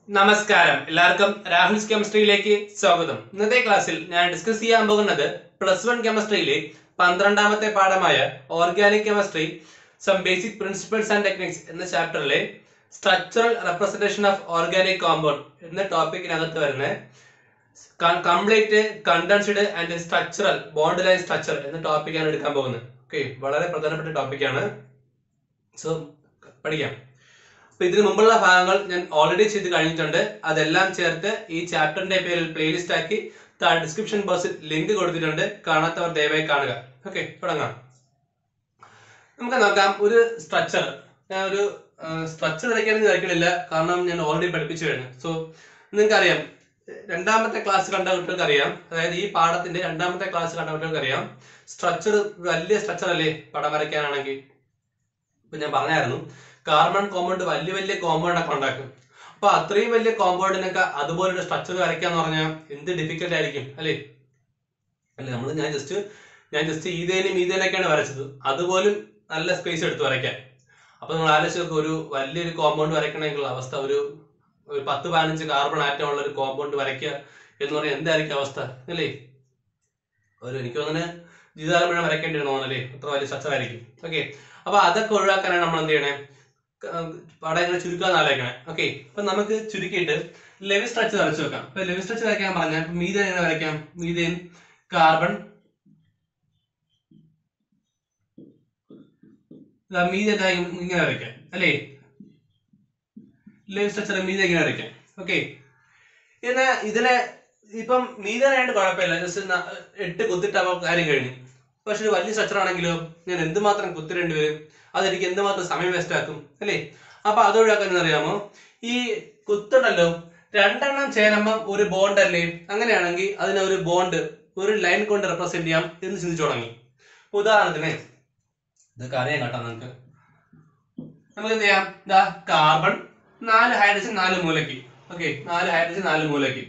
നമസ്കാരം എല്ലാവർക്കും രാഹുൽസ് കെമിസ്ട്രിയിലേക്ക് സ്വാഗതം ഇന്നത്തെ ക്ലാസ്സിൽ ഞാൻ ഡിസ്കസ് ചെയ്യാൻ പോകുന്നത് പ്ലസ് വൺ കെമിസ്ട്രിയിലെ പന്ത്രണ്ടാമത്തെ പാഠമായ organic chemistry some basic principles and techniques എന്ന ചാപ്റ്ററിലെ structural representation of organic compound എന്ന ടോപ്പിക്കിനകത്ത് വരുന്ന complete condensed and structural bond line structure എന്ന ടോപ്പിക്കാണ് എടുക്കാൻ പോകുന്നത് ഓക്കെ വളരെ പ്രധാനപ്പെട്ട ടോപ്പിക്കാണ് സോ പഠിക്കാം അപ്പൊ ഇതിനു മുമ്പുള്ള ഭാഗങ്ങൾ ഞാൻ ഓൾറെഡി ചെയ്ത് കഴിഞ്ഞിട്ടുണ്ട് അതെല്ലാം ചേർത്ത് ഈ ചാപ്റ്ററിന്റെ പേരിൽ പ്ലേലിസ്റ്റ് ആക്കി താഴെ ഡിസ്ക്രിപ്ഷൻ ബോക്സിൽ ലിങ്ക് കൊടുത്തിട്ടുണ്ട് കാണാത്തവർ ദയവായി കാണുക ഓക്കെ തുടങ്ങാം നമുക്ക് നോക്കാം ഒരു സ്ട്രക്ചർ ഞാൻ ഒരു സ്ട്രക്ചർ വരയ്ക്കാനൊന്നും വിചാരിക്കണില്ല കാരണം ഞാൻ ഓൾറെഡി പഠിപ്പിച്ചു കഴിഞ്ഞു സോ നിങ്ങൾക്കറിയാം രണ്ടാമത്തെ ക്ലാസ് കണ്ട കുട്ടികൾക്ക് അറിയാം അതായത് ഈ പാഠത്തിന്റെ രണ്ടാമത്തെ ക്ലാസ് കണ്ട കുട്ടികൾക്ക് അറിയാം സ്ട്രക്ചർ വലിയ സ്ട്രക്ചർ അല്ലേ പടം വരയ്ക്കാനാണെങ്കിൽ ഇപ്പൊ ഞാൻ പറഞ്ഞായിരുന്നു കാർബൺ കോമ്പൗണ്ട് വലിയ വലിയ കോമ്പൗണ്ട് ഒക്കെ ഉണ്ടാക്കും അപ്പൊ അത്രയും വലിയ കോമ്പൗണ്ടിനൊക്കെ അതുപോലൊരു സ്ട്രക്ചർ വരയ്ക്കാന്ന് പറഞ്ഞാൽ എന്ത് ഡിഫിക്കൽട്ട് ആയിരിക്കും അല്ലേ അല്ലെ നമ്മൾ ഞാൻ ജസ്റ്റ് ഞാൻ ജസ്റ്റ് ഈതേനും ഈതേനൊക്കെയാണ് വരച്ചത് അതുപോലും നല്ല സ്പേസ് എടുത്ത് വരയ്ക്കാൻ അപ്പൊ നിങ്ങൾ ആലോചിച്ച് നോക്ക് ഒരു വലിയൊരു കോമ്പൗണ്ട് വരയ്ക്കണമെങ്കിൽ അവസ്ഥ ഒരു ഒരു പത്ത് പതിനഞ്ച് കാർബൺ ആറ്റം ഉള്ള ഒരു കോമ്പൗണ്ട് വരയ്ക്കുക എന്ന് പറഞ്ഞാൽ എന്തായിരിക്കും അവസ്ഥ അല്ലേ ഒരു എനിക്ക് തോന്നുന്നു ജീവിതകാലം മുഴുവൻ വരയ്ക്കേണ്ടി വരും തോന്നല്ലേ അത്ര വലിയ സ്ട്രക്ചർ ആയിരിക്കും ഓക്കെ അപ്പൊ അതൊക്കെ ഒഴിവാക്കാനാണ് നമ്മൾ എന്ത് ചെയ്യണേ പടം ഇങ്ങനെ ചുരുക്കാൻ ആലോചിക്കണേ ഓക്കെ അപ്പൊ നമുക്ക് ചുരുക്കിയിട്ട് ലെവി സ്ട്രക്ചർ വരച്ചു വെക്കാം അപ്പൊ ലെവി സ്ട്രക്ചർ വരയ്ക്കാൻ പറഞ്ഞാൽ മീതേൻ എങ്ങനെ വരയ്ക്കാം മീതേൻ കാർബൺ മീത ഇങ്ങനെ വരയ്ക്കാം അല്ലേ ലെവി സ്ട്രക്ചർ മീത ഇങ്ങനെ വരയ്ക്കാം ഓക്കെ ഇതിനെ ഇതിനെ ഇപ്പം മീതനായിട്ട് കുഴപ്പമില്ല ജസ്റ്റ് എട്ട് കുത്തിട്ടാകുമ്പോൾ കാര്യം കഴിഞ്ഞു പക്ഷെ ഒരു വലിയ സ്ട്രക്ചർ ആണെങ്കിലോ ഞാൻ എന്തുമാത്രം കുത്തിരേണ്ടി വരും അതെനിക്ക് എന്തുമാത്രം സമയം വേസ്റ്റ് ആക്കും അല്ലേ അപ്പൊ അത് ഒഴിവാക്കാൻ അറിയാമോ ഈ കുത്തുണ്ടല്ലോ രണ്ടെണ്ണം ചേരുമ്പം ഒരു ബോണ്ട് അല്ലേ അങ്ങനെയാണെങ്കിൽ അതിനെ ഒരു ബോണ്ട് ഒരു ലൈൻ കൊണ്ട് റെപ്രസെന്റ് ചെയ്യാം എന്ന് ചിന്തിച്ചു തുടങ്ങി ഉദാഹരണത്തിന് ഇതൊക്കെ അറിയാം കേട്ടോ നിങ്ങൾക്ക് നമുക്ക് എന്ത് ചെയ്യാം ഇതാ കാർബൺ നാല് ഹൈഡ്രജൻ നാല് മൂലയ്ക്ക് ഓക്കെ നാല് ഹൈഡ്രജൻ നാല് മൂലയ്ക്ക്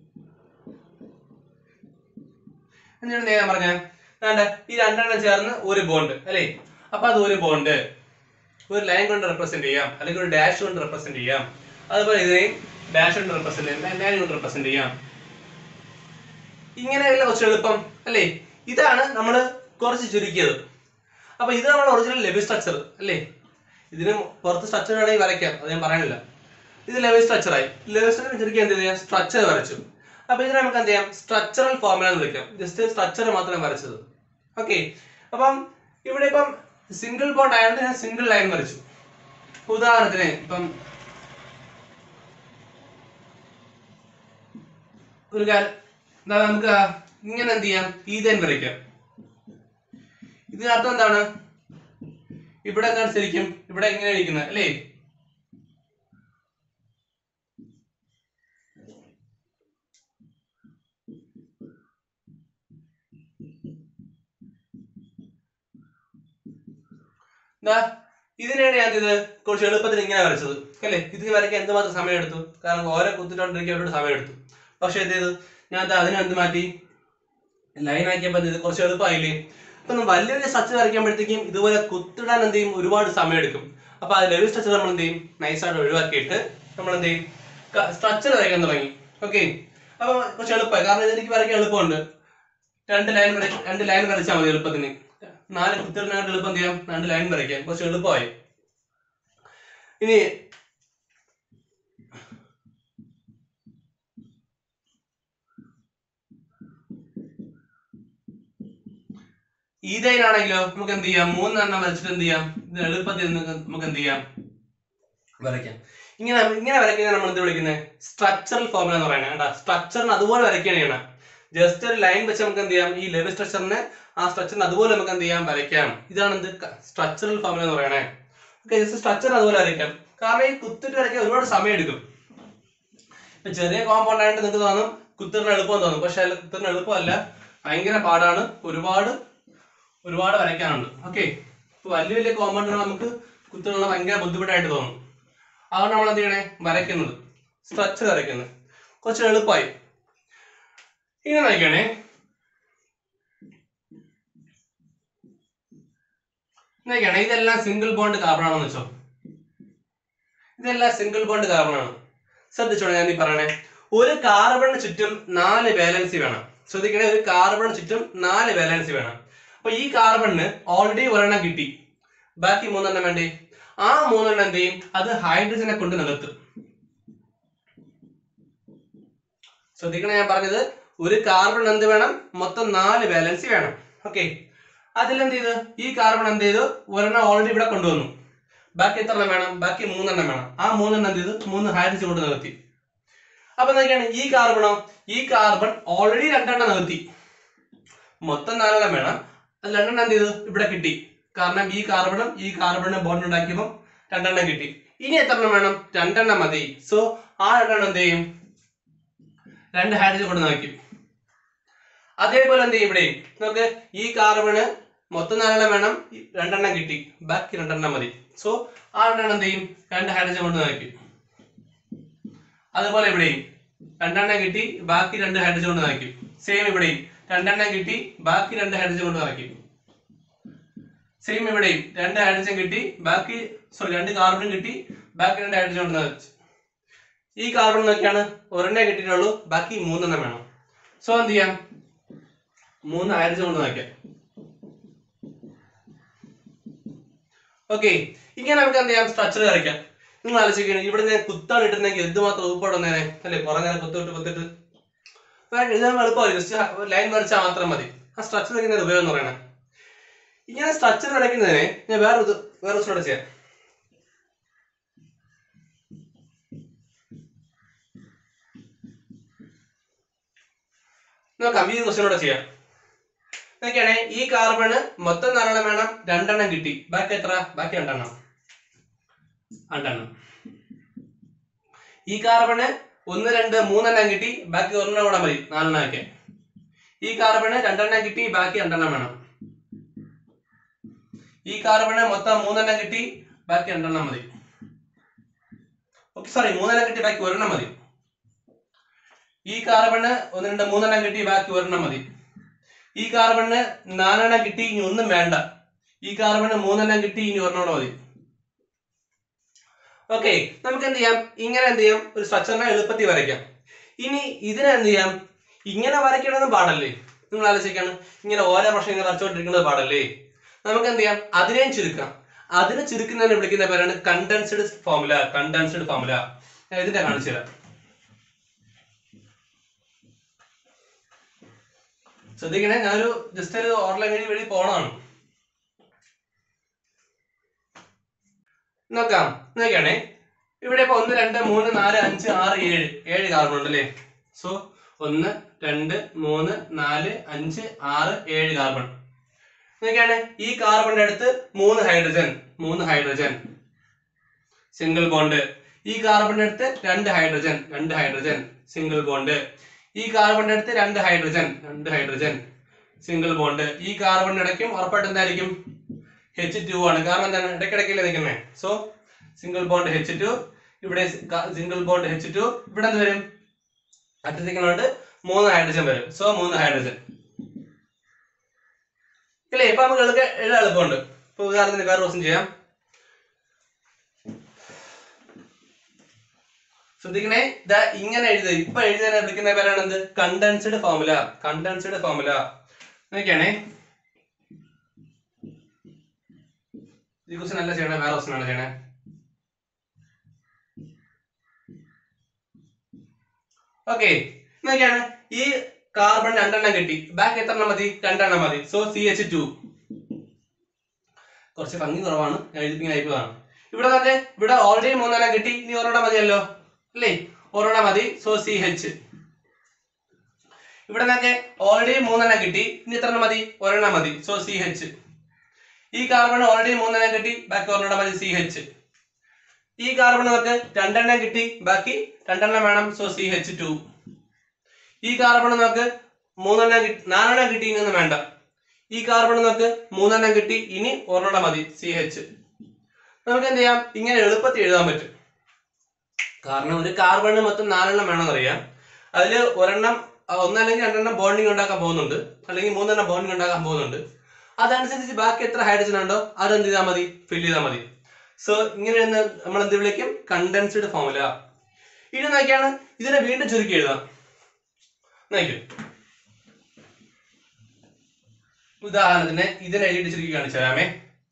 എന്താണ് നേരം പറഞ്ഞ വേണ്ട ഈ രണ്ടെണ്ണം ചേർന്ന് ഒരു ബോണ്ട് അല്ലേ അപ്പൊ അത് ഒരു ബോണ്ട് ഒരു ലൈൻ കൊണ്ട് റെപ്രസെന്റ് ചെയ്യാം അല്ലെങ്കിൽ ഒരു ഡാഷ് കൊണ്ട് റെപ്രസെന്റ് ചെയ്യാം അതുപോലെ ഇതിനെയും ഡാഷ് കൊണ്ട് റെപ്രസെന്റ് ചെയ്യാം ലൈൻ കൊണ്ട് റെപ്രസെന്റ് ചെയ്യാം ഇങ്ങനെയല്ല കുറച്ച് എളുപ്പം അല്ലേ ഇതാണ് നമ്മൾ കുറച്ച് ചുരുക്കിയത് അപ്പൊ ഇത് നമ്മുടെ ഒറിജിനൽ ലെവി സ്ട്രക്ചർ അല്ലേ ഇതിന് പുറത്ത് സ്ട്രക്ചർ ആണെങ്കിൽ വരയ്ക്കാം അത് ഞാൻ പറയാനില്ല ഇത് ലെവി സ്ട്രക്ചർ ആയി ലെവി സ്ട്രക്ചർ ചുരുക്കി എന്ത് ചെയ്യാം സ്ട്രക്ചർ വരച്ചു അപ്പൊ ഇതിനെ നമുക്ക് എന്ത് ചെയ്യാം സ്ട്രക്ചറൽ ഫോർമുല എന്ന് വിളിക്കാം ജസ്റ്റ് സ്ട്രക്ചർ മാത്രമേ വരച്ചത് ഓക്കെ അപ്പം ഇവിടെ ഇപ്പം സിംഗിൾ ബോണ്ട് ആയതുകൊണ്ട് ഞാൻ സിംഗിൾ ലൈൻ വരച്ചു ഉദാഹരണത്തിന് ഇപ്പം ഒരു കാര്യം എന്താ നമുക്ക് ഇങ്ങനെ എന്ത് ചെയ്യാം ഈതേൻ വരയ്ക്കാം ഇതിനർത്ഥം എന്താണ് ഇവിടെ എന്താണ് ശരിക്കും ഇവിടെ ഇങ്ങനെ ഇരിക്കുന്നത് അല്ലേ ദാ ഇതിനെയാണ് ഞാൻ ഇത് കുറച്ച് എളുപ്പത്തിൽ ഇങ്ങനെ വരച്ചത് അല്ലേ ഇതിന് വരയ്ക്കാൻ എന്തുമാത്രം സമയം എടുത്തു കാരണം ഓരോ കുത്തിട്ടോണ്ടിരിക്കാൻ ഒരുപാട് സമയം എടുത്തു പക്ഷെ എന്ത് ചെയ്തു ഞാൻ ദാ അതിനെ എന്ത് മാറ്റി ലൈൻ ആക്കിയപ്പോൾ ഇത് കുറച്ച് എളുപ്പമായില്ലേ അപ്പൊ നമ്മൾ വലിയ വലിയ സ്ട്രക്ചർ വരയ്ക്കുമ്പോഴത്തേക്കും ഇതുപോലെ കുത്തിടാൻ എന്ത് ചെയ്യും ഒരുപാട് സമയം എടുക്കും അപ്പൊ ആ ലെവൽ സ്ട്രക്ചർ നമ്മൾ എന്ത് ചെയ്യും നൈസായിട്ട് ഒഴിവാക്കിയിട്ട് നമ്മൾ എന്ത് ചെയ്യും സ്ട്രക്ചർ വരയ്ക്കാൻ തുടങ്ങി ഓക്കെ അപ്പൊ കുറച്ച് എളുപ്പമായി കാരണം ഇതെനിക്ക് വരയ്ക്കാൻ എളുപ്പമുണ്ട് രണ്ട് ലൈൻ വര രണ്ട് ലൈൻ വരച്ചാൽ മതി എളുപ്പത്തിന് നാല് കുത്തിടാനായിട്ട് എളുപ്പം എന്ത് ചെയ്യാം രണ്ട് ലൈൻ വരയ്ക്കാം കുറച്ച് എളുപ്പമായി ഇനി ഈതയിലാണെങ്കിലോ നമുക്ക് എന്ത് ചെയ്യാം മൂന്നെണ്ണം വരച്ചിട്ട് എന്ത് ചെയ്യാം ഇത് എളുപ്പത്തിൽ നമുക്ക് നമുക്ക് എന്ത് ചെയ്യാം വരയ്ക്കാം ഇങ്ങനെ ഇങ്ങനെ വരയ്ക്കുന്ന നമ്മൾ എന്ത് വിളിക്കുന്നത് സ്ട്രക്ചറൽ ഫോർമുല എന്ന് പറയുന്നത് കേട്ടോ സ്ട്രക്ചറിന് അതുപോലെ വരയ്ക്കുകയാണ് ചെയ്യണം ജസ്റ്റ് ഒരു ലൈൻ വെച്ച് നമുക്ക് എന്ത് ചെയ്യാം ഈ ലെവൽ സ്ട്രക്ചറിനെ ആ സ്ട്രക്ചറിന് അതുപോലെ നമുക്ക് എന്ത് ചെയ്യാം വരയ്ക്കാം ഇതാണ് എന്ത് സ്ട്രക്ചറൽ ഫോർമുല എന്ന് പറയണേ ഓക്കെ ജസ്റ്റ് സ്ട്രക്ചർ അതുപോലെ വരയ്ക്കാം കാരണം ഈ കുത്തിട്ട് വരയ്ക്കാൻ ഒരുപാട് സമയം എടുക്കും ഇപ്പൊ ചെറിയ കോമ്പൗണ്ട് ആയിട്ട് നിങ്ങൾക്ക് തോന്നും കുത്തിറിന് എളുപ്പം തോന്നും പക്ഷെ അല്ല കുത്തിറിന് എളുപ്പമല്ല ഭയങ്കര പാടാണ് ഒരുപാട് ഒരുപാട് വരയ്ക്കാനുണ്ട് ഓക്കെ ഇപ്പൊ വലിയ വലിയ കോമ്പൗണ്ടുകൾ നമുക്ക് കുത്തിനുള്ള ഭയങ്കര ബുദ്ധിമുട്ടായിട്ട് തോന്നും അതുകൊണ്ട് നമ്മൾ എന്ത് ചെയ്യണേ വരയ്ക്കുന്നത് സ്ട്രക്ചർ വരയ്ക്കുന്നത് കുറച്ച് എളുപ്പമായി ഇങ്ങനെ വരയ്ക്കണേ നോക്കിയാണ് ഇതെല്ലാം സിംഗിൾ ബോണ്ട് കാർബൺ ആണെന്ന് വെച്ചോ ഇതെല്ലാം സിംഗിൾ ബോണ്ട് കാർബൺ ആണ് ശ്രദ്ധിച്ചോളൂ ഞാൻ ഈ പറയണേ ഒരു കാർബണിന് ചുറ്റും നാല് വാലൻസി വേണം ശ്രദ്ധിക്കണേ ഒരു കാർബണിന് ചുറ്റും നാല് വാലൻസി വേണം അപ്പൊ ഈ കാർബണിന് ഓൾറെഡി ഒരെണ്ണം കിട്ടി ബാക്കി മൂന്നെണ്ണം വേണ്ടേ ആ മൂന്നെണ്ണം എന്ത് ചെയ്യും അത് ഹൈഡ്രജനെ കൊണ്ട് നികത്തും ശ്രദ്ധിക്കണേ ഞാൻ പറഞ്ഞത് ഒരു കാർബൺ എന്ത് വേണം മൊത്തം നാല് വാലൻസി വേണം ഓക്കെ അതിലെന്ത് ചെയ്തു ഈ കാർബൺ എന്ത് ചെയ്തു ഒരെണ്ണം ഓൾറെഡി ഇവിടെ കൊണ്ടുവന്നു ബാക്കി എത്ര എണ്ണം വേണം ബാക്കി മൂന്നെണ്ണം വേണം ആ മൂന്നെണ്ണം എന്ത് ചെയ്തു മൂന്ന് ഹൈഡ്രജൻ കൊണ്ട് നികത്തി അപ്പൊ എന്തൊക്കെയാണ് ഈ കാർബണോ ഈ കാർബൺ ഓൾറെഡി രണ്ടെണ്ണം നികത്തി മൊത്തം നാലെണ്ണം വേണം അത് രണ്ടെണ്ണം എന്ത് ചെയ്തു ഇവിടെ കിട്ടി കാരണം ഈ കാർബണും ഈ കാർബണും ബോണ്ട് ഉണ്ടാക്കിയപ്പോൾ രണ്ടെണ്ണം കിട്ടി ഇനി എത്ര എണ്ണം വേണം രണ്ടെണ്ണം മതി സോ ആ രണ്ടെണ്ണം എന്ത് ചെയ്യും രണ്ട് ഹൈഡ്രജൻ കൊണ്ട് നിറയ്ക്കും അതേപോലെ എന്ത് ചെയ്യും ഇവിടെയും നമുക്ക് ഈ കാർബണ് മൊത്തം നാലെണ്ണം വേണം ഈ രണ്ടെണ്ണം കിട്ടി ബാക്കി രണ്ടെണ്ണം മതി സോ ആ രണ്ടെണ്ണം എന്ത് ചെയ്യും രണ്ട് ഹൈഡ്രജൻ കൊണ്ട് നിറയ്ക്കും അതുപോലെ ഇവിടെയും രണ്ടെണ്ണം കിട്ടി ബാക്കി രണ്ട് ഹൈഡ്രജൻ കൊണ്ട് നിറയ്ക്കും സെയിം ഇവിടെയും രണ്ടെണ്ണം കിട്ടി ബാക്കി രണ്ട് ഹൈഡ്രജൻ കൊണ്ട് നിറയ്ക്കും സെയിം ഇവിടെയും രണ്ട് ഹൈഡ്രജൻ കിട്ടി ബാക്കി സോറി രണ്ട് കാർബൺ കിട്ടി ബാക്കി രണ്ട് ഹൈഡ്രജൻ കൊണ്ട് നിറച്ചു ഈ കാർബൺ നോക്കിയാണ് ഒരെണ്ണേ കിട്ടിയിട്ടുള്ളൂ ബാക്കി മൂന്നെണ്ണം വേണം സോ എന്ത് ചെയ്യാം മൂന്ന് ഹൈഡ്രജൻ കൊണ്ട് നോക്കാം ഓക്കെ ഇങ്ങനെ നമുക്ക് എന്ത് ചെയ്യാം സ്ട്രക്ചർ വരയ്ക്കാം നിങ്ങൾ ആലോചിക്കണം ഇവിടെ ഞാൻ കുത്താണ് ഇട്ടിരുന്നെങ്കിൽ എന്തുമാത്രം ഊപ്പോടെ വന്നേനെ അല്ലെ കുറെ നേരം കുത്തിട്ട് കുത്തിട്ട് എഴുതാൻ എളുപ്പമായി ജസ്റ്റ് ലൈൻ വരച്ചാൽ മാത്രം മതി ആ സ്ട്രക്ചർ വരയ്ക്കുന്ന ഉപയോഗം എന്ന് പറയണേ ഇങ്ങനെ സ്ട്രക്ചർ വരയ്ക്കുന്നതിനെ ഞാൻ വേറെ ഇത് വേറെ ദിവസം ചെയ്യാം നോക്കാം ഈ ക്വസ്റ്റ്യൻ കൂടെ ചെയ്യാം നോക്കിയാണെ ഈ കാർബണ് മൊത്തം നാലെണ്ണം വേണം രണ്ടെണ്ണം കിട്ടി ബാക്കി എത്ര ബാക്കി രണ്ടെണ്ണം രണ്ടെണ്ണം ഈ കാർബണ് ഒന്ന് രണ്ട് മൂന്നെണ്ണം കിട്ടി ബാക്കി ഒരെണ്ണം കൂടെ മതി നാലെണ്ണം ഒക്കെ ഈ കാർബണ് രണ്ടെണ്ണം കിട്ടി ബാക്കി രണ്ടെണ്ണം വേണം ഈ കാർബണ് മൊത്തം മൂന്നെണ്ണം കിട്ടി ബാക്കി രണ്ടെണ്ണം മതി ഓക്കെ സോറി മൂന്നെണ്ണം കിട്ടി ബാക്കി ഒരെണ്ണം മതി ഈ കാർബണ് ഒന്ന് രണ്ട് മൂന്നെണ്ണം കിട്ടി ബാക്കി ഒരെണ്ണം മതി ഈ കാർബണിന് നാലെണ്ണം കിട്ടി ഇനി ഒന്നും വേണ്ട ഈ കാർബണ് മൂന്നെണ്ണം കിട്ടി ഇനി ഒരെണ്ണം കൂടെ മതി ഓക്കെ നമുക്ക് എന്ത് ചെയ്യാം ഇങ്ങനെ എന്ത് ചെയ്യാം ഒരു സ്ട്രക്ചറിനെ എളുപ്പത്തിൽ വരയ്ക്കാം ഇനി ഇതിനെ എന്ത് ചെയ്യാം ഇങ്ങനെ വരയ്ക്കണമെന്നും പാടല്ലേ നിങ്ങൾ ആലോചിക്കാണ് ഇങ്ങനെ ഓരോ വർഷം ഇങ്ങനെ വരച്ചോണ്ടിരിക്കുന്നത് പാടല്ലേ നമുക്ക് എന്ത് ചെയ്യാം അതിനെയും ചുരുക്കാം അതിനെ ചുരുക്കുന്നതിനെ വിളിക്കുന്ന പേരാണ് കണ്ടൻസ്ഡ് ഫോർമുല കണ്ടൻസ്ഡ് ഫോർമുല ഞാൻ ഇതിന്റെ കാണിച്ചു തരാം ശ്രദ്ധിക്കണേ ഞാനൊരു ജസ്റ്റ് ഒരു ഓൺലൈൻ വഴി വഴി പോണതാണ് നോക്കാം നോക്കിയാണേ ഇവിടെ ഇപ്പൊ ഒന്ന് രണ്ട് മൂന്ന് നാല് അഞ്ച് ആറ് ഏഴ് ഏഴ് കാർബൺ ഉണ്ട് അല്ലേ സോ ഒന്ന് രണ്ട് മൂന്ന് നാല് അഞ്ച് ആറ് ഏഴ് കാർബൺ നോക്കിയാണ് ഈ കാർബണിന്റെ അടുത്ത് മൂന്ന് ഹൈഡ്രജൻ മൂന്ന് ഹൈഡ്രജൻ സിംഗിൾ ബോണ്ട് ഈ കാർബണിന്റെ അടുത്ത് രണ്ട് ഹൈഡ്രജൻ രണ്ട് ഹൈഡ്രജൻ സിംഗിൾ ബോണ്ട് ഈ കാർബണിന്റെ അടുത്ത് രണ്ട് ഹൈഡ്രജൻ രണ്ട് ഹൈഡ്രജൻ സിംഗിൾ ബോണ്ട് ഈ കാർബണിന്റെ ഇടയ്ക്കും ഉറപ്പായിട്ട് എന്തായിരിക്കും എച്ച് ടു ആണ് കാരണം എന്താണ് ഇടയ്ക്കിടയ്ക്കല്ലേ നിൽക്കുന്നത് so single bond H two ഇവിടെ സിംഗിൾ ബോണ്ട് എച്ച് ടു ഇവിടെ എന്ത് വരും അറ്റത്തിരിക്കുന്നതുകൊണ്ട് മൂന്ന് ഹൈഡ്രജൻ വരും സോ മൂന്ന് ഹൈഡ്രജൻ ഇല്ലേ ഇപ്പൊ നമുക്ക് എളുപ്പ എഴുതാൻ എളുപ്പമുണ്ട് ഇപ്പൊ ഉദാഹരണത്തിന് വേറെ ദിവസം ചെയ്യാം ശ്രദ്ധിക്കണേ ഇതാ ഇങ്ങനെ എഴുതുക ഇപ്പൊ എഴുതാൻ വിളിക്കുന്ന പേരാണ് എന്ത് കണ്ടൻസ്ഡ് ഫോർമുല കണ്ടൻസ്ഡ് ഫോർമുല നോക്കിയാണേ ഈ ക്വസ്റ്റൻ അല്ല ചെയ്യണേ വേറെ ക്വസ്റ്റൻ ആണ് ചെയ്യണേ ഓക്കെ നോക്കിയാണ് ഈ കാർബൺ രണ്ടെണ്ണം കിട്ടി ബാക്ക് എത്ര എണ്ണം മതി രണ്ടെണ്ണം മതി സോ സി എച്ച് ടു കുറച്ച് ഭംഗി കുറവാണ് ഞാൻ എഴുതിപ്പിക്കുന്ന അയപ്പതാണ് ഇവിടെ തന്നെ ഇവിടെ ഓൾറെഡി മൂന്നെണ്ണം കിട്ടി ഇനി ഒരെണ്ണം മതിയല്ലോ അല്ലേ ഒരെണ്ണം മതി സോ സി എച്ച് ഇവിടെ തന്നെ ഓൾറെഡി മൂന്നെണ്ണം കിട്ടി ഇനി എത്ര എണ്ണം മതി ഒരെണ്ണം മതി സോ സി എച്ച് ഈ കാർബൺ ഓൾറെഡി മൂന്നെണ്ണം കിട്ടി ബാക്കി ഒരെണ്ണം മതി സി എച്ച് ഈ കാർബൺ നമുക്ക് രണ്ടെണ്ണം കിട്ടി ബാക്കി രണ്ടെണ്ണം വേണം സോ സി എച്ച് ടു ഈ കാർബൺ നമുക്ക് മൂന്നെണ്ണം കിട്ടി നാലെണ്ണം കിട്ടി ഇനിയൊന്നും വേണ്ട ഈ കാർബൺ നമുക്ക് മൂന്നെണ്ണം കിട്ടി ഇനി ഒരെണ്ണം മതി സി എച്ച് നമുക്ക് എന്ത് ചെയ്യാം ഇങ്ങനെ എളുപ്പത്തിൽ എഴുതാൻ പറ്റും കാരണം ഒരു കാർബണിന് മൊത്തം നാലെണ്ണം വേണമെന്നറിയാം അതിൽ ഒരെണ്ണം ആ, ഒന്നല്ലെങ്കിൽ രണ്ടെണ്ണം ബോണ്ടിങ് ഉണ്ടാക്കാൻ പോകുന്നുണ്ട് അല്ലെങ്കിൽ മൂന്നെണ്ണം ബോണ്ടിങ് ഉണ്ടാക്കാൻ പോകുന്നുണ്ട് അതനുസരിച്ച് ബാക്കി എത്ര ഹൈഡ്രജൻ ഉണ്ടോ അത് എന്ത് ചെയ്താൽ മതി ഫിൽ ചെയ്താൽ മതി സോ ഇങ്ങനെ നമ്മൾ എന്ത് വിളിക്കും കണ്ടൻസ്ഡ് ഫോർമുല ഇനി നോക്കിയാണ് ഇതിനെ വീണ്ടും ചുരുക്കി എഴുതാം നോക്കൂ ഉദാഹരണത്തിന് ഇതിനെ എഴുതി ചുരുക്കി കാണിച്ചു തരാമേ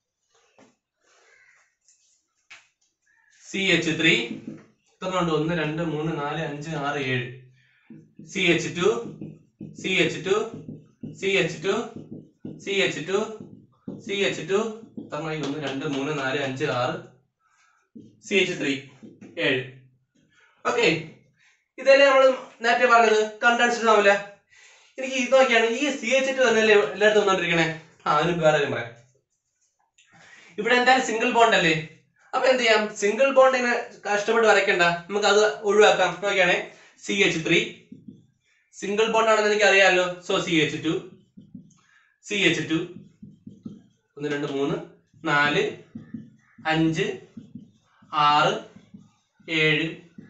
സി എച്ച് ത്രീ എത്രണ്ട് ഒന്ന് രണ്ട് മൂന്ന് നാല് അഞ്ച് ആറ് ഏഴ് C H two C H two C H two C H two C H two എത്രണ്ണായി ഒന്ന് രണ്ട് മൂന്ന് നാല് അഞ്ച് ആറ് സി എച്ച് ത്രീ ഏഴ് ഓക്കെ ഇതല്ലേ നമ്മൾ നേരത്തെ പറഞ്ഞത് കണ്ടൻസ്ഡ് ആവില്ല എനിക്ക് ഇത് നോക്കിയാണ് ഈ സി എച്ച് ടു തന്നെയല്ലേ എല്ലായിടത്തും വന്നോണ്ടിരിക്കണേ ആ അതിന് വേറെ കാര്യം പറയാം ഇവിടെ എന്തായാലും സിംഗിൾ ബോണ്ട് അല്ലേ അപ്പൊ എന്ത് ചെയ്യാം സിംഗിൾ ബോണ്ട് ഇങ്ങനെ കഷ്ടപ്പെട്ട് വരയ്ക്കണ്ട നമുക്ക് അത് ഒഴിവാക്കാം നോക്കിയാണേ C H three single bond ആണെന്ന് എനിക്ക് അറിയാമല്ലോ so C H two C H two ഒന്ന് രണ്ട് മൂന്ന് നാല് അഞ്ച് ആറ് ഏഴ്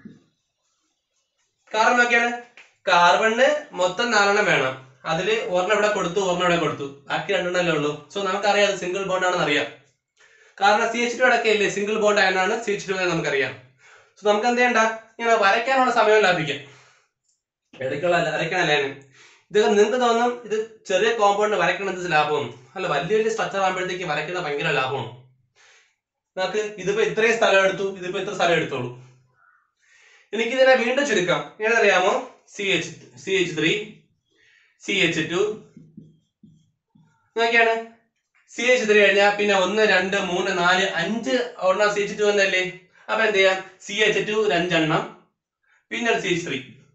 കാരണം നോക്കിയാണ് കാർബണിന് മൊത്തം നാലെണ്ണം വേണം അതില് ഒരെണ്ണം ഇവിടെ കൊടുത്തു ഒരെണ്ണം ഇവിടെ കൊടുത്തു ബാക്കി രണ്ടെണ്ണല്ലേ ഉള്ളൂ സോ നമുക്കറിയാം അത് സിംഗിൾ ബോണ്ട് ആണെന്ന് അറിയാം കാരണം സി എച്ച് ടു അടക്കം ഇല്ലേ സിംഗിൾ ബോണ്ട് ആയതാണ് സി എച്ച് ടു എന്ന് നമുക്കറിയാം സോ നമുക്ക് എന്ത് ചെയ്യണ്ട ഇങ്ങനെ വരയ്ക്കാനുള്ള സമയം ലാഭിക്കാം ഇടയ്ക്കുള്ള വരയ്ക്കണല്ലേ ഇതൊക്കെ നിങ്ങൾക്ക് തോന്നും ഇത് ചെറിയ കോമ്പൗണ്ട് വരയ്ക്കണത് ലാഭം അല്ല വലിയ വലിയ സ്ട്രക്ചർ ആകുമ്പോഴത്തേക്ക് വരയ്ക്കുന്നത് ഭയങ്കര ലാഭമാണ് നമുക്ക് ഇതിപ്പോ ഇത്രയും സ്ഥലം എടുത്തു ഇതിപ്പോ ഇത്ര സ്ഥലം എടുത്തോളൂ എനിക്ക് ഇതിനെ വീണ്ടും ചുരുക്കാം എങ്ങനെ അറിയാമോ C H C H three C H two നോക്കിയാണ് സി എച്ച് ത്രീ കഴിഞ്ഞാൽ പിന്നെ ഒന്ന് രണ്ട് മൂന്ന് നാല് അഞ്ച് ഒരെണ്ണം സി എച്ച് ടു എന്നല്ലേ അപ്പൊ എന്ത് ചെയ്യാം സി എച്ച് ടു ഒരു അഞ്ചെണ്ണം പിന്നെ സി എച്ച് ത്രീ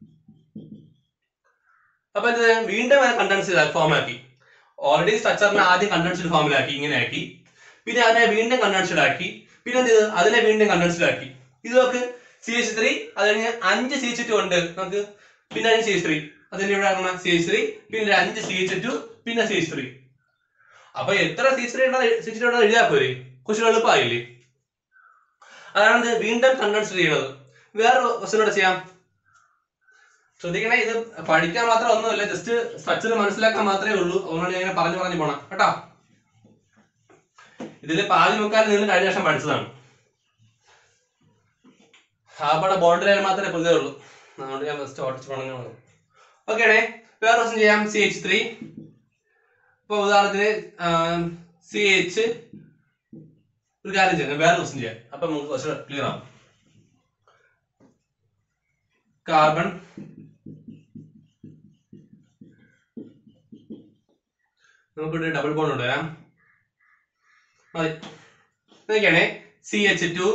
അപ്പൊ എന്ത് ചെയ്യാം? വീണ്ടും കണ്ടൻസ് ഫോം ആക്കി ഓൾറെഡി സ്ട്രക്ചറിനെ ആദ്യം കണ്ടൻസ്ഡ് ഫോമിലാക്കി ഇങ്ങനെ ആക്കി പിന്നെ അതിനെ വീണ്ടും കണ്ടൻസ്ഡ് ആക്കി പിന്നെ എന്ത് ചെയ്തു അതിനെ വീണ്ടും കണ്ടൻസ്ഡ് ആക്കി ഇത് നോക്ക് സി എച്ച് ത്രീ അത് കഴിഞ്ഞ് അഞ്ച് സി എച്ച് ടു ഉണ്ട് നമുക്ക് പിന്നെ അഞ്ച് സി എച്ച് ത്രീ അതിന് ഇവിടെ ഇറങ്ങണം സി എച്ച് ത്രീ പിന്നെ ഒരു അഞ്ച് സി എച്ച് ടു പിന്നെ സി എച്ച് ത്രീ അപ്പൊ എത്ര C H three C H two എഴുതിയാൽ പോരെ കുറച്ച് എളുപ്പമായില്ലേ അതാണ് ഇത് വീണ്ടും കണ്ടൻസ്ഡ് ചെയ്യണത് വേറെ ക്വസ്റ്റ്യനോട് ചെയ്യാം ശ്രദ്ധിക്കണേ ഇത് പഠിക്കാൻ മാത്രം ഒന്നുമില്ല ജസ്റ്റ് സ്ട്രക്ചർ മനസ്സിലാക്കാൻ മാത്രമേ ഉള്ളൂ അതുകൊണ്ട് ഞാൻ ഇങ്ങനെ പറഞ്ഞു പറഞ്ഞു പോണം കേട്ടോ ഇതിൽ പാതി മുക്കാൽ നിങ്ങൾ കഴിഞ്ഞ വർഷം പഠിച്ചതാണ് ആപ്പടെ ബോർഡ് ലൈൻ മാത്രമേ പുതിയേ ഉള്ളൂ അതുകൊണ്ട് ഞാൻ ഫസ്റ്റ് ഓടിച്ച് പണങ്ങൾ ഓക്കെ ആണേ വേറെ ക്വസ്റ്റ്യൻ ചെയ്യാം സി എച്ച് ത്രീ ഇപ്പൊ ഉദാഹരണത്തിന് സി എച്ച് ഒരു കാര്യം ചെയ്യാം വേറെ ക്വസ്റ്റ്യൻ ചെയ്യാം അപ്പൊ നമുക്ക് കുറച്ച് ക്ലിയർ ആവും കാർബൺ നമുക്കിവിടെ ഡബിൾ ബോണ്ട് കൊണ്ടുവരാം മതി നോക്കിയാണേ C H two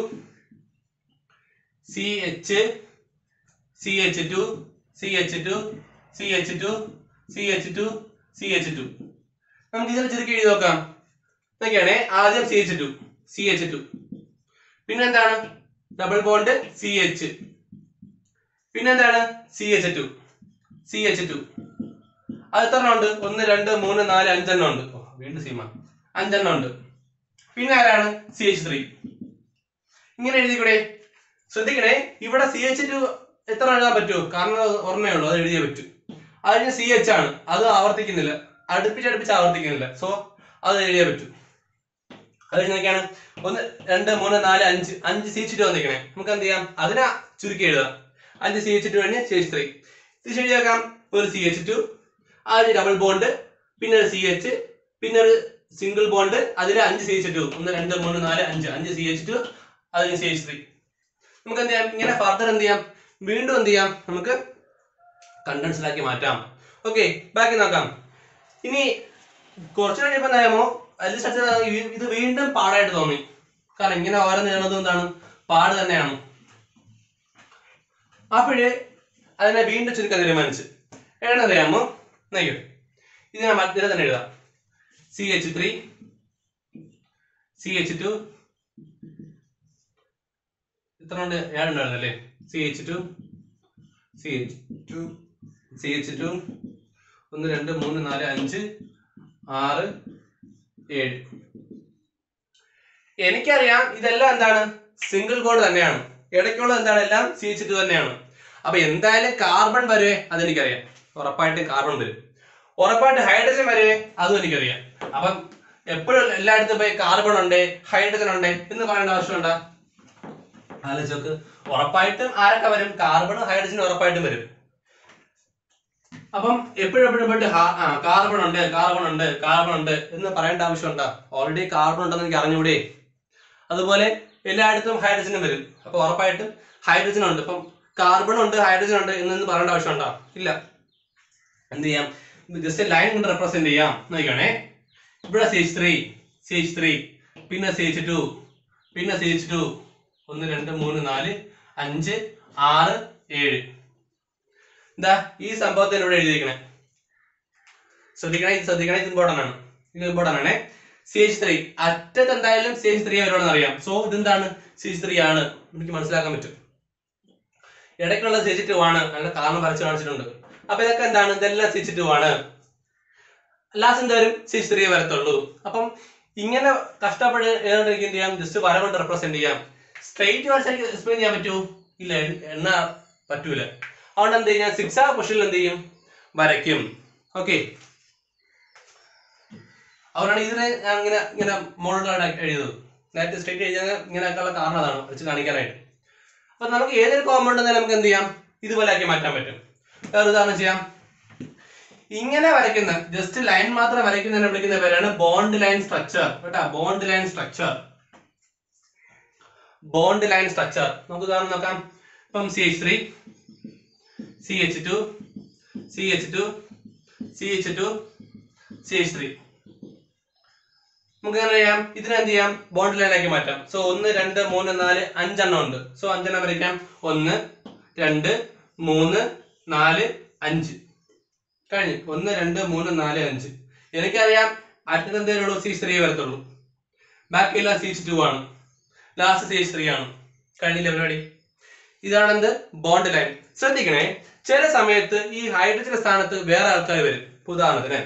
C H C H two C H two C H two C H two C H two നമുക്ക് ഇതിനെ ചുരുക്കി എഴുതി നോക്കാം നോക്കിയാണേ ആദ്യം C H two C H two പിന്നെ എന്താണ് ഡബിൾ ബോണ്ട് സി എച്ച് പിന്നെ എന്താണ് C H two C H two അത് എത്ര ഉണ്ട് ഒന്ന് രണ്ട് മൂന്ന് നാല് അഞ്ചെണ്ണം ഉണ്ട് ഓ, വീണ്ടും സീമ അഞ്ചെണ്ണം ഉണ്ട് പിന്നെ ആരാണ് സി എച്ച് ത്രീ ഇങ്ങനെ എഴുതിക്കൂടെ ശ്രദ്ധിക്കണേ ഇവിടെ സി എച്ച് ടു എത്ര എഴുതാൻ പറ്റുമോ കാരണം അത് ഓർമ്മയേ ഉള്ളൂ അത് എഴുതിയേ പറ്റൂ അതിന് സി എച്ച് ആണ് അത് ആവർത്തിക്കുന്നില്ല അടുപ്പിച്ചടുപ്പിച്ച് ആവർത്തിക്കുന്നില്ല സോ അത് എഴുതിയേ പറ്റൂ അത് നോക്കിയാണ് ഒന്ന് രണ്ട് മൂന്ന് നാല് അഞ്ച് അഞ്ച് സി എച്ച് ടു വന്നിരിക്കണേ നമുക്ക് എന്ത് ചെയ്യാം അതിനെ ചുരുക്കി എഴുതാം അഞ്ച് സി എച്ച് ടു കഴിഞ്ഞ് സി എച്ച് ത്രീ ഇത് ശരിയാക്കാം ഒരു സി എച്ച് ടു അതിന് ഡബിൾ ബോണ്ട് പിന്നെ ഒരു സി എച്ച് പിന്നെ ഒരു സിംഗിൾ ബോണ്ട് അതിൽ അഞ്ച് സി എച്ച് ടു ഒന്ന് രണ്ട് മൂന്ന് നാല് അഞ്ച് അഞ്ച് സി എച്ച് ടു അതിന് സി എച്ച് ത്രീ നമുക്ക് എന്ത് ചെയ്യാം ഇങ്ങനെ ഫർദർ എന്ത് ചെയ്യാം വീണ്ടും എന്ത് ചെയ്യാം നമുക്ക് കണ്ടൻസിലാക്കി മാറ്റാം ഓക്കെ ബാക്കി നോക്കാം ഇനി കുറച്ച് കഴിഞ്ഞപ്പോ എന്തായാമോ അതിൽ സ്ട്രക്ചർ ഇത് വീണ്ടും പാടായിട്ട് തോന്നി കാരണം ഇങ്ങനെ ഓരോ നീളതും എന്താണ് പാട് തന്നെയാണ് അപ്പോഴേ അതിനെ വീണ്ടും ചുരുക്കാൻ തീരുമാനിച്ചു എങ്ങനെ അറിയാമോ നോക്കൂ ഇത് ഞാൻ മധ്യത്തിൽ തന്നെ എഴുതാം C H three C H two ഇത്ര കൊണ്ട് ഏഴുണ്ടായിരുന്നല്ലേ C H two C H two C H two ഒന്ന് രണ്ട് മൂന്ന് നാല് അഞ്ച് ആറ് ഏഴ് എനിക്കറിയാം ഇതെല്ലാം എന്താണ് സിംഗിൾ കോഡ് തന്നെയാണ് ഇടയ്ക്കുള്ളത് എന്താണ് എല്ലാം സി എച്ച് ടു തന്നെയാണ് അപ്പൊ എന്തായാലും കാർബൺ വരുവേ അതെനിക്കറിയാം ഉറപ്പായിട്ടും കാർബൺ വരും ഉറപ്പായിട്ട് ഹൈഡ്രജൻ വരുവേ അതും എനിക്കറിയാം അപ്പം എപ്പോഴും എല്ലായിടത്തും പോയി കാർബൺ ഉണ്ട് ഹൈഡ്രജൻ ഉണ്ട് എന്ന് പറയേണ്ട ആവശ്യമുണ്ടോ ആലോചിച്ച് നോക്ക് ഉറപ്പായിട്ടും ആരൊക്കെ വരും കാർബൺ ഹൈഡ്രജൻ ഉറപ്പായിട്ടും വരും അപ്പം എപ്പോഴും എപ്പോഴും പോയിട്ട് ഹാ- ആ, കാർബൺ ഉണ്ട് കാർബൺ ഉണ്ട് കാർബൺ ഉണ്ട് എന്ന് പറയേണ്ട ആവശ്യമുണ്ടോ ഓൾറെഡി കാർബൺ ഉണ്ടെന്ന് എനിക്ക് അറിഞ്ഞൂടെ അതുപോലെ എല്ലായിടത്തും ഹൈഡ്രജനും വരും അപ്പൊ ഉറപ്പായിട്ടും ഹൈഡ്രജൻ ഉണ്ട് ഇപ്പം കാർബൺ ഉണ്ട് ഹൈഡ്രജൻ ഉണ്ട് എന്നൊന്നും പറയേണ്ട ആവശ്യമുണ്ടോ ഇല്ല എന്ത് ചെയ്യാം ജസ്റ്റ് ലൈൻ കൊണ്ട് റെപ്രസെന്റ് ചെയ്യാം നോക്കണേ ഇവിടെ C H three C H three പിന്നെ സി എച്ച് ടു പിന്നെ സി എച്ച് ടു ഒന്ന് രണ്ട് മൂന്ന് നാല് അഞ്ച് ആറ് ഏഴ് എന്താ ഈ സംഭവത്തിന് ഇവിടെ എഴുതിയിരിക്കണേ ശ്രദ്ധിക്കണേ ഇത് ശ്രദ്ധിക്കണേ ഇത് ഇമ്പോർട്ടൻ്റ് ആണ് ഇത് ഇമ്പോർട്ടൻ്റ് ആണേ സി എച്ച് ത്രീ അറ്റത്ത് എന്തായാലും സി എച്ച് ത്രീ വരുവാണെന്ന് അറിയാം സോ ഇതെന്താണ് സി എച്ച് ത്രീ ആണ് എനിക്ക് മനസ്സിലാക്കാൻ പറ്റും ഇടയ്ക്കുള്ള സി എച്ച് ടു ആണ് അതിന്റെ കാരണം വരച്ച് കാണിച്ചിട്ടുണ്ട് അപ്പൊ ഇതൊക്കെ എന്താണ് ഇതെല്ലാം സി എച്ച് ടു ആണ് ലാസ്റ്റ് എന്ത് വരും സി എച്ച് ത്രീ വരത്തുള്ളൂ അപ്പം ഇങ്ങനെ കഷ്ടപ്പെട്ട് ഏതാണ്ട് എന്ത് ചെയ്യാം ജസ്റ്റ് വര കൊണ്ട് റെപ്രസെന്റ് ചെയ്യാം സ്ട്രെയിറ്റ് വേർഡ്സ് എനിക്ക് എക്സ്പ്ലെയിൻ ചെയ്യാൻ പറ്റൂ ഇല്ല എണ്ണ പറ്റൂല അതുകൊണ്ട് എന്ത് ചെയ്യും ഞാൻ സിക്സ് ആ പൊസിഷനിൽ എന്ത് ചെയ്യും വരയ്ക്കും ഓക്കെ അതുകൊണ്ടാണ് ഇതിനെ ഞാൻ ഇങ്ങനെ ഇങ്ങനെ മോഡലാണ് എഴുതുന്നത് നേരത്തെ സ്ട്രെയിറ്റ് എഴുതാൻ ഇങ്ങനെ ആക്കാനുള്ള കാരണം അതാണ് വെച്ച് കാണിക്കാനായിട്ട് അപ്പൊ നമുക്ക് ഏതൊരു കോമ്പൗണ്ട് തന്നെ നമുക്ക് എന്ത് ചെയ്യാം ഇതുപോലെ ആക്കി മാറ്റാൻ പറ്റും വേറെ ഉദാഹരണം ചെയ്യാം ഇങ്ങനെ വരയ്ക്കുന്ന ജസ്റ്റ് ലൈൻ മാത്രം വരയ്ക്കുന്നതിനെ വിളിക്കുന്ന പേരാണ് ബോണ്ട് ലൈൻ സ്ട്രക്ചർ കേട്ടാ bond line structure bond line structure നമുക്ക് ഉദാഹരണം നോക്കാം ഇപ്പം C H three C H two C H two C H two C H three നമുക്ക് എങ്ങനെ ചെയ്യാം ഇതിനെ എന്ത് ചെയ്യാം ബോണ്ട് ലൈനാക്കി മാറ്റാം സോ ഒന്ന് രണ്ട് മൂന്ന് നാല് അഞ്ചെണ്ണം ഉണ്ട് സോ അഞ്ചെണ്ണം വരയ്ക്കാം ഒന്ന് രണ്ട് മൂന്ന് നാല് അഞ്ച് കഴിഞ്ഞു ഒന്ന് രണ്ട് മൂന്ന് നാല് അഞ്ച് എനിക്കറിയാം അറ്റത്ത് എന്തേലും ഉള്ളൂ സി ത്രീ വരത്തുള്ളൂ ബാക്കിയെല്ലാം സി ടു ആണ് ലാസ്റ്റ് സി ത്രീ ആണ് കഴിഞ്ഞില്ല പരിപാടി ഇതാണ് എന്ത് ബോണ്ട് ലൈൻ ശ്രദ്ധിക്കണേ ചില സമയത്ത് ഈ ഹൈഡ്രജന്റെ സ്ഥാനത്ത് വേറെ ആൾക്കാർ വരും ഇപ്പൊ ഉദാഹരണത്തിന്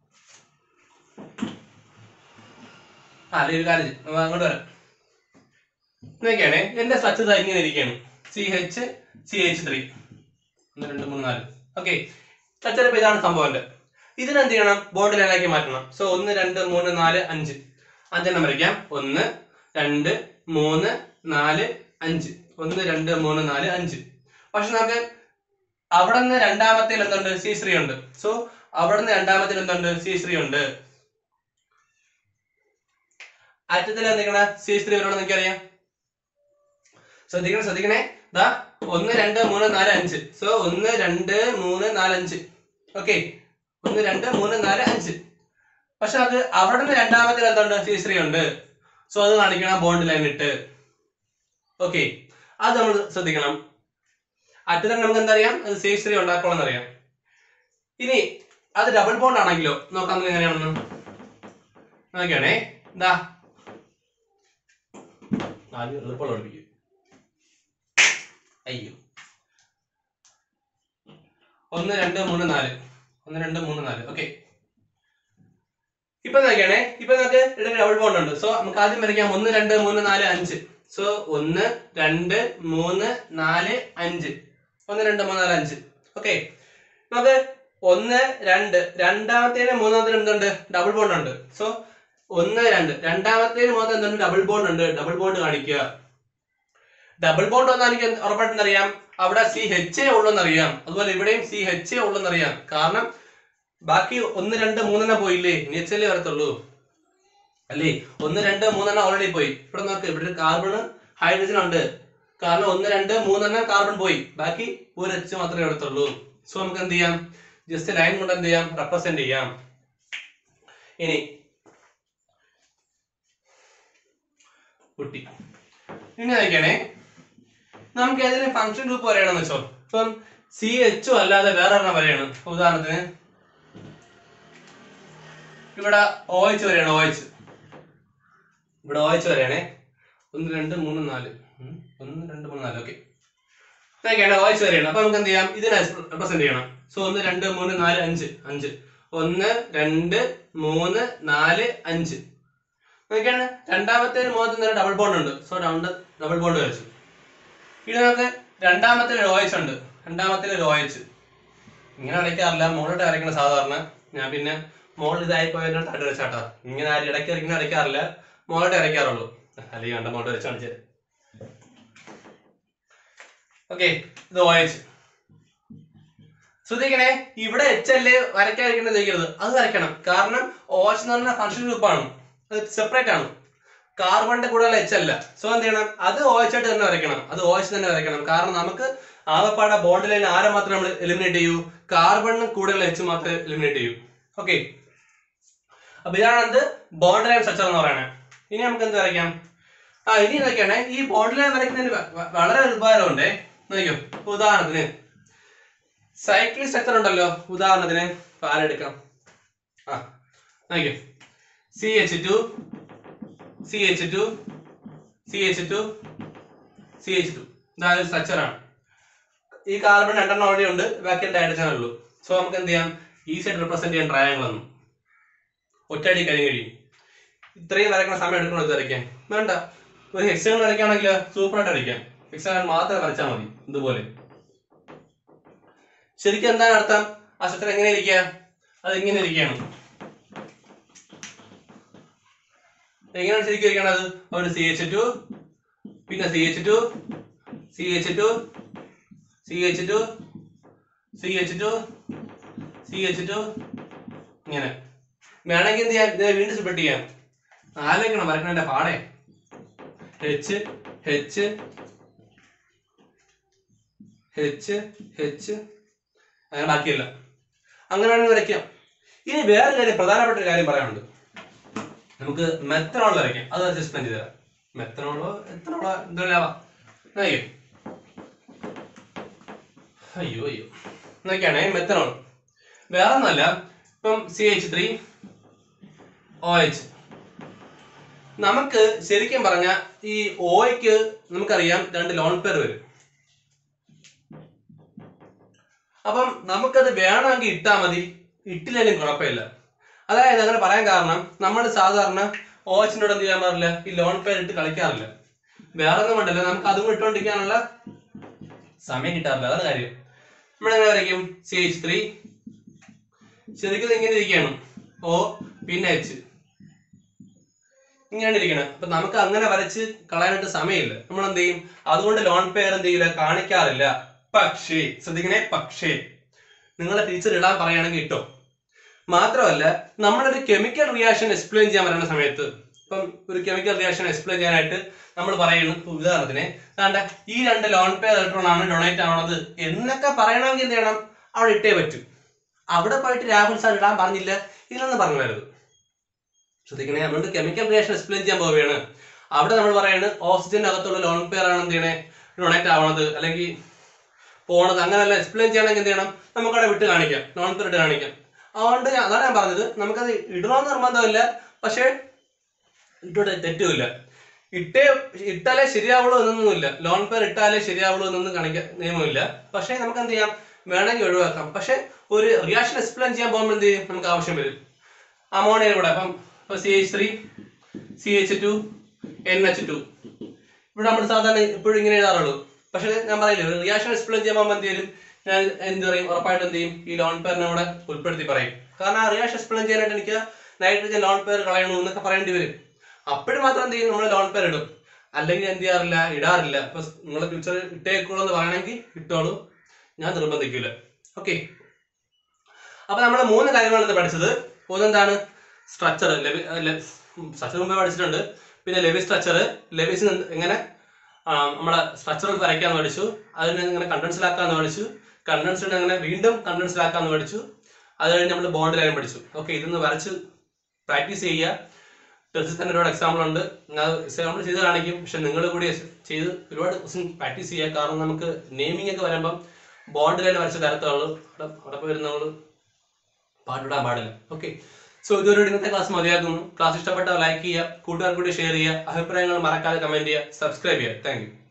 ആ അല്ലെങ്കിൽ ഒരു കാര്യം ചെയ്യ്. നമുക്ക് അങ്ങോട്ട് വരാം നോക്കിയാണേ എന്റെ സ്ട്രക്ചർ ഇങ്ങനെ ഇരിക്കുകയാണ് C H C H three ഒന്ന് രണ്ട് മൂന്ന് നാല് ഓക്കെ സ്ട്രക്ചർ ഇപ്പൊ ഇതാണ് സംഭവം ഇതിനെന്ത് ചെയ്യണം ബോണ്ട് ലൈനാക്കി മാറ്റണം സോ ഒന്ന് രണ്ട് മൂന്ന് നാല് അഞ്ച് അഞ്ചെണ്ണം വരയ്ക്കാം ഒന്ന് രണ്ട് മൂന്ന് നാല് അഞ്ച് ഒന്ന് രണ്ട് മൂന്ന് നാല് അഞ്ച് പക്ഷെ നമുക്ക് അവിടെ നിന്ന് രണ്ടാമത്തേൽ എന്തുണ്ട് സി ശ്രീ ഉണ്ട് സോ അവിടെ നിന്ന് രണ്ടാമത്തേൽ എന്തുണ്ട് സി ശ്രീ ഉണ്ട് അറ്റത്തിൽ എന്തെങ്കിലും സി ശ്രീ വരണമെന്ന് എനിക്കറിയാം ശ്രദ്ധിക്കണേ ശ്രദ്ധിക്കണേ ദാ ഒന്ന് രണ്ട് മൂന്ന് നാല് അഞ്ച് സോ ഒന്ന് രണ്ട് മൂന്ന് നാല് അഞ്ച് ഓക്കെ ഒന്ന് രണ്ട് മൂന്ന് നാല് അഞ്ച് പക്ഷെ അത് അവിടെ നിന്ന് രണ്ടാമത്തെ എന്തുണ്ട് സി ശ്രീ ഉണ്ട് സോ അത് കാണിക്കണം ബോണ്ട് ലൈൻ ഇട്ട് ഓക്കെ അത് നമ്മൾ ശ്രദ്ധിക്കണം അറ്റത്ത് നമുക്ക് എന്തറിയാം അത് സി ശ്രീ ഉണ്ടാക്കണം അറിയാം ഇനി അത് ഡബിൾ ബോണ്ട് ആണെങ്കിലോ നോക്കാം നമുക്ക് എങ്ങനെയാണെന്ന് നോക്കിയാണേ എന്താ ആദ്യം എളുപ്പമുള്ള പഠിപ്പിക്കും അയ്യോ ഒന്ന് രണ്ട് മൂന്ന് നാല് ഒന്ന് രണ്ട് മൂന്ന് നാല് ഓക്കെ ഇപ്പൊ നോക്കിയാണേ ഇപ്പൊ നമുക്ക് ഇവിടെ ഡബിൾ ബോണ്ട് ഉണ്ട് സോ നമുക്ക് ആദ്യം വരയ്ക്കാം ഒന്ന് രണ്ട് മൂന്ന് നാല് അഞ്ച് സോ ഒന്ന് രണ്ട് മൂന്ന് നാല് അഞ്ച് ഒന്ന് രണ്ട് മൂന്ന് നാല് അഞ്ച് ഓക്കെ നമുക്ക് ഒന്ന് രണ്ട് രണ്ടാമത്തേന് മൂന്നാമത്തേന് എന്തുണ്ട് ഡബിൾ ബോണ്ട് ഉണ്ട് സോ ഒന്ന് രണ്ട് രണ്ടാമത്തേന് മൂന്നാമത്തെ എന്തുണ്ട് ഡബിൾ ബോണ്ട് ഉണ്ട് ഡബിൾ ബോണ്ട് കാണിക്കുക ഡബിൾ ബോണ്ട് വന്നാൽ എനിക്ക് എന്ത് ഉറപ്പായിട്ടും അറിയാം അവിടെ സി എച്ച് എ ഉള്ളെന്നറിയാം അതുപോലെ ഇവിടെയും സി എച്ച് എ ഉള്ളെന്നറിയാം കാരണം ബാക്കി ഒന്ന് രണ്ട് മൂന്നെണ്ണം പോയില്ലേ ഇനി എച്ച് എല്ലേ വരത്തുള്ളൂ അല്ലേ ഒന്ന് രണ്ട് മൂന്നെണ്ണം ഓൾറെഡി പോയി ഇവിടെ നോക്ക് ഇവിടെ കാർബൺ ഹൈഡ്രജൻ ഉണ്ട് കാരണം ഒന്ന് രണ്ട് മൂന്നെണ്ണം കാർബൺ പോയി ബാക്കി ഒരു എച്ച് മാത്രമേ വരത്തുള്ളൂ സോ നമുക്ക് എന്ത് ചെയ്യാം ജസ്റ്റ് ലൈൻ കൊണ്ട് എന്ത് ചെയ്യാം റെപ്രസെന്റ് ചെയ്യാം ഇനി കുട്ടി ഇനി നോക്കണേ നമുക്ക് ഏതെങ്കിലും ഫംഗ്ഷൻ ഗ്രൂപ്പ് വരെയാണെന്ന് വെച്ചോ ഇപ്പം സി എച്ച് അല്ലാതെ വേറെ ഒരെണ്ണം വരെയാണ് ഉദാഹരണത്തിന് ഇവിടെ ഓ എച്ച് വരെയാണ് ഓ എച്ച് ഇവിടെ ഓ എച്ച് വരെയാണേ ഒന്ന് രണ്ട് മൂന്ന് നാല് ഉം, ഒന്ന് രണ്ട് മൂന്ന് നാല് ഓക്കെ നോക്കിയാണ് ഓ എച്ച് വരെയാണ് അപ്പൊ നമുക്ക് എന്ത് ചെയ്യാം ഇതിനെ റെപ്രസെന്റ് ചെയ്യണം സോ ഒന്ന് രണ്ട് മൂന്ന് നാല് അഞ്ച് അഞ്ച് ഒന്ന് രണ്ട് മൂന്ന് നാല് അഞ്ച് നോക്കിയാണ് രണ്ടാമത്തേന് മുഖത്ത് ഡബിൾ ബോണ്ട് ഉണ്ട് സോ രണ്ട് ഡബിൾ ബോണ്ട് വരച്ചു ഇനി നമുക്ക് രണ്ടാമത്തെ ഒരു OH ഉണ്ട് രണ്ടാമത്തെ ഒരു OH ഇങ്ങനെ വരയ്ക്കാറില്ല മുകളിലോട്ട് വരയ്ക്കണ സാധാരണ ഞാൻ പിന്നെ മുകളിൽ ഇതായി പോയതിനെ തട്ട് വെച്ചാട്ടോ ഇങ്ങനെ ആരും ഇടയ്ക്ക് ഇങ്ങനെ വരയ്ക്കാറില്ല മുകളിലോട്ട് വരയ്ക്കാറുള്ളൂ അല്ലെങ്കിൽ കണ്ട മുകളിൽ വെച്ച് കാണിച്ചത് ഓക്കെ ഇത് ഓ എച്ച് ശ്രദ്ധിക്കണേ ഇവിടെ എച്ച് എൽ വരയ്ക്കാതിരിക്കണം ചോദിക്കരുത് അത് വരയ്ക്കണം കാരണം ഓ എച്ച് എന്ന് പറഞ്ഞ ഫംഗ്ഷൻ ഗ്രൂപ്പാണ് അത് സെപ്പറേറ്റ് ആണ് കാർബണിന്റെ കൂടെയുള്ള എച്ച് അല്ല സോ എന്ത് ചെയ്യണം അത് ഓ എച്ച് ആയിട്ട് തന്നെ വരയ്ക്കണം അത് ഓ എച്ച് തന്നെ വരയ്ക്കണം കാരണം നമുക്ക് ആകപ്പാടെ ബോണ്ട് ലൈൻ ആരെ മാത്രം നമ്മൾ എലിമിനേറ്റ് ചെയ്യൂ കാർബണിന് കൂടെയുള്ള എച്ച് മാത്രമേ എലിമിനേറ്റ് ചെയ്യൂ ഓക്കെ അപ്പൊ ഇതാണ് എന്ത് ബോണ്ട് ലൈൻ സ്ട്രക്ചർ എന്ന് പറയുന്നത് ഇനി നമുക്ക് എന്ത് വരയ്ക്കാം ആ ഇനി എന്തൊക്കെയാണ് ഈ ബോണ്ട് ലൈൻ വരയ്ക്കുന്നതിന് വ- വ- വളരെ ഒരു ഉപകാരമുണ്ടേ നോക്കിയോ ഇപ്പൊ ഉദാഹരണത്തിന് സൈക്ലിക് സ്ട്രക്ചർ ഉണ്ടല്ലോ ഉദാഹരണത്തിന് ഇപ്പൊ ആരെടുക്കാം ആ നോക്കിയോ C H two C H two C H two C H two ഇതാണ് സ്ട്രക്ചർ ആണ് ഈ കാർബൺ രണ്ടെണ്ണം ഓൾറെഡി ഉണ്ട് ബാക്കി രണ്ട് ഹൈഡ്രജൻ ഉള്ളൂ സോ നമുക്ക് എന്ത് ചെയ്യാം ഈ സൈഡ് റിപ്രസെന്റ് ചെയ്യാൻ ട്രയാങ്കിൾ ഒന്നും ഒറ്റയടി കഴിയും കഴിയും ഇത്രയും വരയ്ക്കുന്ന സമയം എടുക്കണം ഇത് വരയ്ക്കാൻ വേണ്ട ഒരു ഹെക്സഗൺ വരയ്ക്കുകയാണെങ്കിൽ സൂപ്പർ ആയിട്ട് വരയ്ക്കാം ഹെക്സഗൺ മാത്രം വരച്ചാൽ മതി ഇതുപോലെ ശരിക്കും എന്താണ് അർത്ഥം ആ സ്ട്രക്ചർ എങ്ങനെ ഇരിക്കുക അത് എങ്ങനെ ഇരിക്കുകയാണ് എങ്ങനെയാണ് ശരിക്കും ഇരിക്കണത് ഒരു സി എച്ച് ടു പിന്നെ C H two C H two C H two C H two C H two ഇങ്ങനെ വേണമെങ്കിൽ എന്ത് ചെയ്യാം ഇതിനെ വീണ്ടും സ്പ്ലിറ്റ് ചെയ്യാം ആലോചിക്കണം വരക്കണതിന്റെ പാടെ ഹെച്ച് ഹെച്ച് ഹെച്ച് ഹെച്ച് അങ്ങനെ ബാക്കിയല്ല അങ്ങനെ വേണമെങ്കിൽ വരയ്ക്കാം ഇനി വേറെ കാര്യം പ്രധാനപ്പെട്ട ഒരു കാര്യം പറയാനുണ്ട് നമുക്ക് മെത്തനോൾ വരയ്ക്കാം അത് എക്സ്പ്ലെയിൻ ചെയ്ത് തരാം മെത്തനോളോ എത്തനോളോ എന്തെല്ലാം അയ്യോ അയ്യോ അയ്യോ എന്നൊക്കെയാണ് മെത്തനോൾ വേറെ ഒന്നുമല്ല ഇപ്പം C H three O H നമുക്ക് ശരിക്കും പറഞ്ഞ ഈ ഓയ്ക്ക് നമുക്കറിയാം രണ്ട് ലോൺ പേർ വരും അപ്പം നമുക്കത് വേണമെങ്കിൽ ഇട്ടാ മതി ഇട്ടില്ലെങ്കിലും കുഴപ്പമില്ല അതായത് അങ്ങനെ പറയാൻ കാരണം നമ്മൾ സാധാരണ ഓച്ചിനോട് എന്ത് ചെയ്യാൻ പാടില്ല ഈ ലോൺ പേർ ഇട്ട് കളിക്കാറില്ല വേറെ ഒന്നും കൊണ്ടല്ല നമുക്ക് അതും ഇട്ടുകൊണ്ടിരിക്കാനുള്ള സമയം കിട്ടാറില്ല അതാണ് കാര്യം നമ്മളെങ്ങനെ വരയ്ക്കും സി എച്ച് ത്രീ ശരിക്കും ഇത് ഇങ്ങനെ ഇരിക്കുകയാണ് ഓ പിന്നെ എച്ച് ഇങ്ങനെയാണ് ഇരിക്കണം അപ്പൊ നമുക്ക് അങ്ങനെ വരച്ച് കളയാനായിട്ട് സമയമില്ല നമ്മൾ എന്ത് ചെയ്യും അതുകൊണ്ട് ലോൺ പെയർ എന്ത് ചെയ്യില്ല കാണിക്കാറില്ല പക്ഷേ ശ്രദ്ധിക്കണേ പക്ഷേ നിങ്ങളെ ടീച്ചർ ഇടാൻ പറയുകയാണെങ്കിൽ ഇട്ടോ മാത്രമല്ല നമ്മളൊരു കെമിക്കൽ റിയാക്ഷൻ എക്സ്പ്ലെയിൻ ചെയ്യാൻ പറയുന്ന സമയത്ത് ഇപ്പം ഒരു കെമിക്കൽ റിയാക്ഷൻ എക്സ്പ്ലെയിൻ ചെയ്യാനായിട്ട് നമ്മൾ പറയുന്നു ഇപ്പൊ ഉദാഹരണത്തിന് വേണ്ട ഈ രണ്ട് ലോൺ പെയർ ഇലക്ട്രോൺ ആണ് ഡൊണേറ്റ് ആവണത് എന്നൊക്കെ പറയണമെങ്കിൽ എന്ത് ചെയ്യണം അവിടെ ഇട്ടേ പറ്റൂ അവിടെ പോയിട്ട് രാഹുൽ സാർ ഇടാൻ പറഞ്ഞില്ല ഇല്ലെന്ന് പറഞ്ഞു വരുത് ശ്രദ്ധിക്കണേ നമ്മൾ കെമിക്കൽ റിയാക്ഷൻ എക്സ്പ്ലെയിൻ ചെയ്യാൻ പോവുകയാണ് അവിടെ നമ്മൾ പറയുന്നത് ഓക്സിജന്റെ അകത്തുള്ള ലോൺ പെയർ ആണ് എന്ത് ചെയ്യണേ ഡൊണേറ്റ് ആവണത് അല്ലെങ്കിൽ പോണത് അങ്ങനെയല്ല എക്സ്പ്ലെയിൻ ചെയ്യണമെങ്കിൽ എന്ത് ചെയ്യണം നമുക്കവിടെ വിട്ട് കാണിക്കാം ലോൺ പെയർ ഇട്ട് കാണിക്കാം അതുകൊണ്ട് ഞാൻ- അതാണ് ഞാൻ പറഞ്ഞത് നമുക്കത് ഇടണമെന്ന് നിർബന്ധമില്ല പക്ഷേ ഇട്ടോട്ടെ തെറ്റുമില്ല ഇട്ടേ ഇട്ടാലേ ശരിയാവുള്ളൂ എന്നൊന്നുമില്ല ലോൺ പെയർ ഇട്ടാലേ ശരിയാവുള്ളൂ എന്നൊന്നും കാണിക്കാൻ നിയമമില്ല പക്ഷേ നമുക്ക് എന്ത് ചെയ്യാം വേണമെങ്കിൽ ഒഴിവാക്കാം പക്ഷേ ഒരു റിയാക്ഷൻ എക്സ്പ്ലെയിൻ ചെയ്യാൻ പോകുമ്പോൾ എന്ത് ചെയ്യും നമുക്ക് ആവശ്യം വരും അമോണിയ കൂടെ അപ്പം C H three C H two N H two ഇവിടെ നമ്മൾ സാധാരണ എപ്പോഴും ഇങ്ങനെ എഴുതാറുള്ളൂ പക്ഷേ ഞാൻ പറയില്ലേ ഒരു റിയാക്ഷൻ എക്സ്പ്ലെയിൻ ചെയ്യുമ്പോൾ എന്ത് ചെയ്യും ഞാൻ എന്ത് പറയും ഉറപ്പായിട്ടും എന്ത് ചെയ്യും ഈ ലോൺ പെയറിനെ കൂടെ ഉൾപ്പെടുത്തി പറയും കാരണം ആ റിയാക്ഷൻ എക്സ്പ്ലെയിൻ ചെയ്യാനായിട്ട് എനിക്ക് നൈട്രജൻ ലോൺ പെയർ കളയണു എന്നൊക്കെ പറയേണ്ടി വരും അപ്പോഴും മാത്രം എന്ത് ചെയ്യും നമ്മൾ ലോൺ പെയർ ഇടും അല്ലെങ്കിൽ എന്ത് ചെയ്യാറില്ല ഇടാറില്ല അപ്പൊ നിങ്ങളെ ഫ്യൂച്ചർ ഇട്ടേക്കുള്ളൂ എന്ന് പറയണമെങ്കിൽ ഇട്ടോളൂ ഞാൻ നിർബന്ധിക്കില്ല ഓക്കെ അപ്പൊ നമ്മൾ മൂന്ന് കാര്യങ്ങളാണ് ഇന്ന് പഠിച്ചത് ഒന്നെന്താണ് സ്ട്രക്ചർ സ്ട്രക്ചർ മുമ്പേ പഠിച്ചിട്ടുണ്ട് പിന്നെ ലെവി സ്ട്രക്ചർ ലെവിസ് എങ്ങനെ ആ, നമ്മളെ സ്ട്രക്ചർ വരയ്ക്കാന്ന് പഠിച്ചു അതിനെ എങ്ങനെ കണ്ടൻസിലാക്കാന്ന് പഠിച്ചു കണ്ടൻസിനെ എങ്ങനെ വീണ്ടും കണ്ടൻസിലാക്കാന്ന് പഠിച്ചു അത് കഴിഞ്ഞ് നമ്മൾ ബോണ്ട് ലൈൻ പഠിച്ചു ഓക്കെ ഇതൊന്ന് വരച്ച് പ്രാക്ടീസ് ചെയ്യുക ടെസ്റ്റിൽ തന്നെ ഒരുപാട് എക്സാമ്പിൾ ഉണ്ട് ഞാൻ എക്സാമ്പിൾ ചെയ്ത് കാണിക്കും പക്ഷെ നിങ്ങൾ കൂടി ചെയ്ത് ഒരുപാട് ക്വസ്റ്റ്യൻ പ്രാക്ടീസ് ചെയ്യുക കാരണം നമുക്ക് നെയിമിംഗ് ഒക്കെ വരുമ്പം ബോണ്ട് ലൈൻ വരച്ച തരത്തുള്ളൂ അവിടെ അവിടെ പോയി നമ്മൾ പാട്ടിടാൻ പാടില്ല ഓക്കെ സോ ഇതൊരു ഇന്നത്തെ ക്ലാസ് മതിയാക്കുന്നു ക്ലാസ് ഇഷ്ടപ്പെട്ടാൽ ലൈക്ക് ചെയ്യുക കൂട്ടുകാർ കൂടി ഷെയർ ചെയ്യുക അഭിപ്രായങ്ങൾ മറക്കാതെ കമന്റ് ചെയ്യുക സബ്സ്ക്രൈബ് ചെയ്യുക താങ്ക് യു